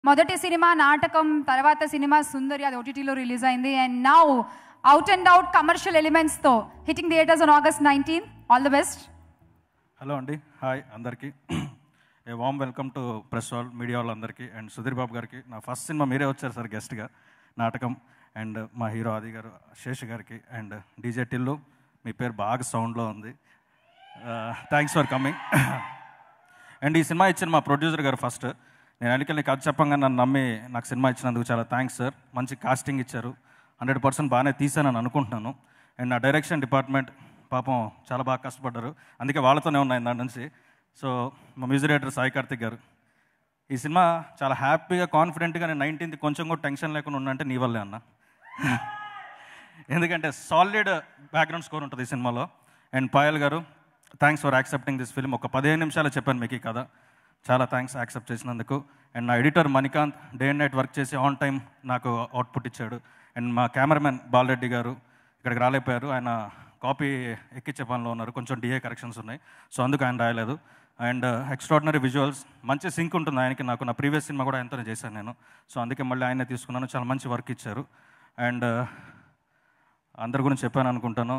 మొదటి సినిమా నాటకం తర్వాత సినిమా సుందరి అది ఓటీటీలో రిలీజ్ అయింది and now out and out commercial ఎలిమెంట్స్తో hitting theatres on August nineteen all the best hello అండి హాయ్ అందరికీ a warm welcome to press all media వాళ్ళందరికీ అండ్ సుధీర్ బాబు గారికి నా ఫస్ట్ సినిమా మీరే వచ్చారు సార్ గెస్ట్గా నాటకం అండ్ మా హీరో ఆది గారు శేష్ గారికి అండ్ డీజే టిల్లు మీ పేరు బాగా సౌండ్లో ఉంది థ్యాంక్స్ ఫర్ కమింగ్ అండ్ ఈ సినిమా ఇచ్చిన మా ప్రొడ్యూసర్ గారు ఫస్ట్ నేను అడిగి కథ చెప్పంగా నన్ను నమ్మి నాకు సినిమా ఇచ్చినందుకు చాలా థ్యాంక్స్ సార్ మంచి కాస్టింగ్ ఇచ్చారు హండ్రెడ్ పర్సెంట్ బాగానే తీసానని అనుకుంటున్నాను అండ్ నా డైరెక్షన్ డిపార్ట్మెంట్ పాపం చాలా బాగా కష్టపడ్డారు అందుకే వాళ్ళతోనే ఉన్నాయి దాని నుంచి సో మా మ్యూజిక్ డైరెక్టర్ సాయి కార్తిక్ గారు ఈ సినిమా చాలా హ్యాపీగా కాన్ఫిడెంట్గా నేను నైన్టీన్త్ కొంచెం కూడా టెన్షన్ లేకుండా ఉన్నంటే నీ వల్లే అన్న ఎందుకంటే సాలిడ్ బ్యాక్గ్రౌండ్ స్కోర్ ఉంటుంది ఈ సినిమాలో అండ్ పాయల్ గారు thanks for accepting this film ఒక పదిహేను నిమిషాలు చెప్పాను మీకు ఈ కథ చాలా థ్యాంక్స్ యాక్సెప్ట్ చేసినందుకు అండ్ నా editor Manikanth day and night work చేసి ఆన్ టైం నాకు అవుట్పుట్ ఇచ్చాడు అండ్ మా కెమెరామెన్ బాలరెడ్డి గారు ఇక్కడికి రాలేకపోయారు ఆయన కాపీ ఎక్కించే పనిలో ఉన్నారు కొంచెం డిఏ కరెక్షన్స్ ఉన్నాయి సో అందుకు ఆయన రాయలేదు అండ్ ఎక్స్ట్రాడినరీ విజువల్స్ మంచి సింక్ ఉంటుంది ఆయనకి నాకు నా ప్రీవియస్ సినిమా కూడా ఆయనతోనే చేశాను నేను సో అందుకే మళ్ళీ ఆయనే తీసుకున్నాను చాలా మంచి వర్క్ ఇచ్చారు అండ్ అందరి గురించి చెప్పాను అనుకుంటాను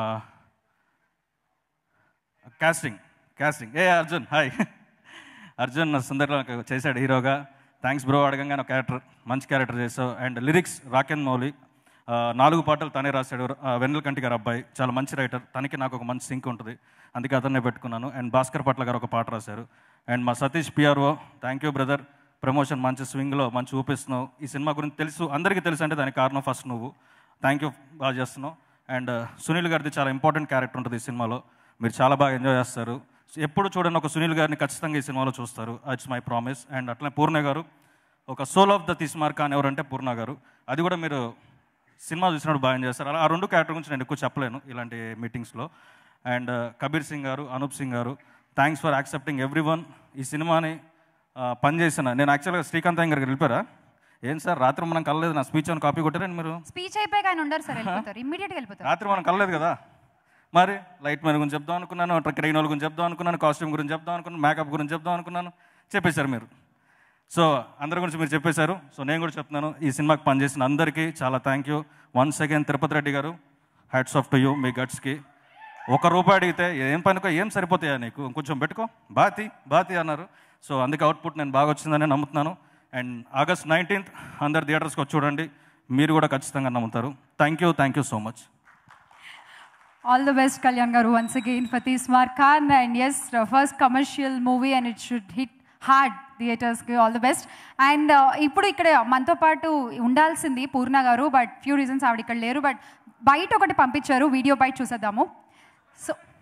కాస్టింగ్ కాస్టింగ్ ఏ అర్జున్ హాయ్ అర్జున్ సుందర్లో చేశాడు హీరోగా థ్యాంక్స్ బ్రో అడగంగానే ఒక క్యారెక్టర్ మంచి క్యారెక్టర్ చేసావు అండ్ లిరిక్స్ రాకెన్ మౌలి ఆ, నాలుగు పాటలు తనే రాశాడు ఆ, వెన్నెల కంటి గారు అబ్బాయి చాలా మంచి రైటర్ తనకి నాకు ఒక మంచి సింక్ ఉంటుంది అందుకే అతన్నే పెట్టుకున్నాను అండ్ భాస్కర్ పట్ల గారు ఒక పాట రాశారు అండ్ మా Satish PRO thank you brother promotion మంచి స్వింగ్లో మంచి ఊపిస్తున్నావు ఈ సినిమా గురించి తెలుసు అందరికీ తెలుసు అంటే దానికి కారణం ఫస్ట్ నువ్వు థ్యాంక్ యూ బాగా చేస్తున్నావు అండ్ సునీల్ గారిది చాలా ఇంపార్టెంట్ క్యారెక్టర్ ఉంటుంది ఈ సినిమాలో మీరు చాలా బాగా ఎంజాయ్ చేస్తారు ఎప్పుడు చూడండి ఒక సునీల్ గారిని ఖచ్చితంగా ఈ సినిమాలో చూస్తారు ఇట్స్ మై ప్రామిస్ అండ్ అట్లనే పూర్ణ గారు ఒక సోల్ ఆఫ్ ద తీస్మార్క్ అని ఎవరంటే పూర్ణ గారు అది కూడా మీరు సినిమా చూసినప్పుడు బాగా ఎంజాయ్ చేస్తారు అలా ఆ రెండు క్యారెక్టర్ గురించి నేను ఎక్కువ చెప్పలేను ఇలాంటి మీటింగ్స్లో అండ్ కబీర్ సింగ్ గారు అనూప్ సింగ్ గారు thanks for accepting everyone ఈ సినిమాని ఆ, పనిచేసిన నేను యాక్చువల్గా శ్రీకాంత్ అయ్య గారికి వెళ్ళిపోయారా ఏం సార్ రాత్రి మనం కలలేదు నా స్పీచ్ అని కాపీ కొట్టారండి మీరు స్పీచ్ అయిపోయాక ఆయన ఉండరు సార్ వెళ్ళిపోతారు ఇమ్మీడియట్గా వెళ్ళిపోతారు రాత్రి మనం కలలేదు కదా మరి లైట్ మ్యాన్ గురించి చెప్దాం అనుకున్నాను ట్రైన్ వాళ్ళ గురించి చెప్దాం అనుకున్నాను కాస్ట్యూమ్ గురించి చెప్దాం అనుకున్నాను మేకప్ గురించి చెప్దాం అనుకున్నాను చెప్పేశారు మీరు సో అందరి గురించి మీరు చెప్పేశారు సో నేను కూడా చెప్తున్నాను ఈ సినిమాకి పనిచేసిన అందరికీ చాలా thank you once again Tirupathi Reddy గారు హ్యాట్స్ ఆఫ్ టు యూ మీ గట్స్కి ఒక రూపాయి అడిగితే ఏం పనికో ఏం సరిపోతాయా నీకు కొంచెం పెట్టుకో బాతి బాతి అన్నారు సో అందుకే అవుట్పుట్ నేను బాగా వచ్చిందని నమ్ముతున్నాను అండ్ ఆగస్ట్ నైన్టీన్త్ అందరు థియేటర్స్కి వచ్చి చూడండి మీరు కూడా ఖచ్చితంగా నమ్ముతారు thank you thank you so much All the best, Kalyan Garu, once again for Tismar Khan. And yes, the first commercial movie and it should hit hard theatres కి all the best and ఇప్పుడు ఇక్కడ మనతో పాటు ఉండాల్సింది పూర్ణ గారు but few reasons ఆవిడ ఇక్కడ లేరు బట్ బయట ఒకటి పంపించారు వీడియో బయట చూసేద్దాము సో